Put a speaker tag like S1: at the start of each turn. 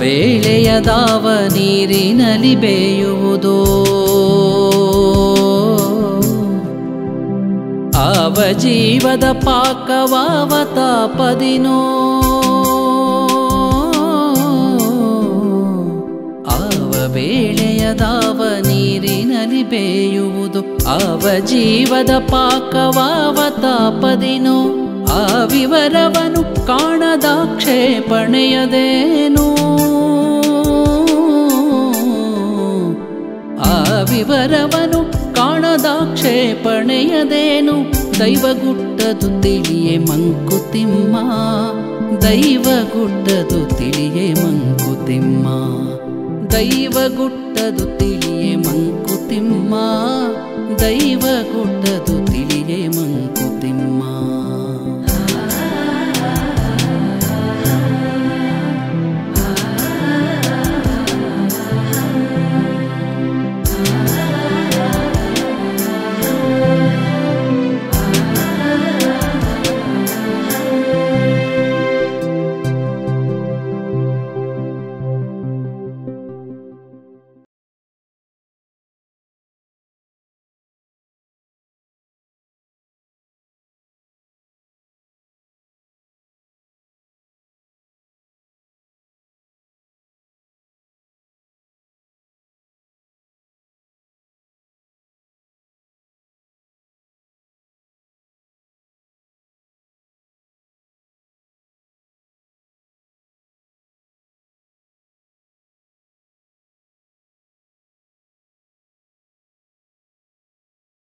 S1: ಬೇಳೆಯದಾವ ನೀರಿನಲ್ಲಿ ಬೇಯುವುದೋ ಆವ ಜೀವದ ಪಾಕವಾವ ತಾಪದಿನೋ ಆವ ಬೇಳೆಯದಾವ ನೀರಿನಲ್ಲಿ ಬೇಯುವುದು ಆವ ಜೀವದ ಪಾಕವಾವ ತಾಪದಿನೋ ಆ ವಿವರವನು ಕಾಣದ ಕ್ಷೇಪಣೆಯದೇನು ಆ ವಿವರವನು ಕಾಣದ ಕ್ಷೇಪಣೆಯದೇನು ದೈವಗುಟ್ಟದು ತಿಳಿಯೇ ಮಂಕುತಿಮ್ಮ ದೈವಗುಟ್ಟದು ತಿಳಿಯೇ ಮಂಕುತಿಮ್ಮ ದೈವಗುಟ್ಟದು ತಿಳಿಯೇ ಮಂಕುತಿಮ್ಮ ದೈವಗುಟ್ಟದು ತಿಳಿಯೇ ಮಂಕು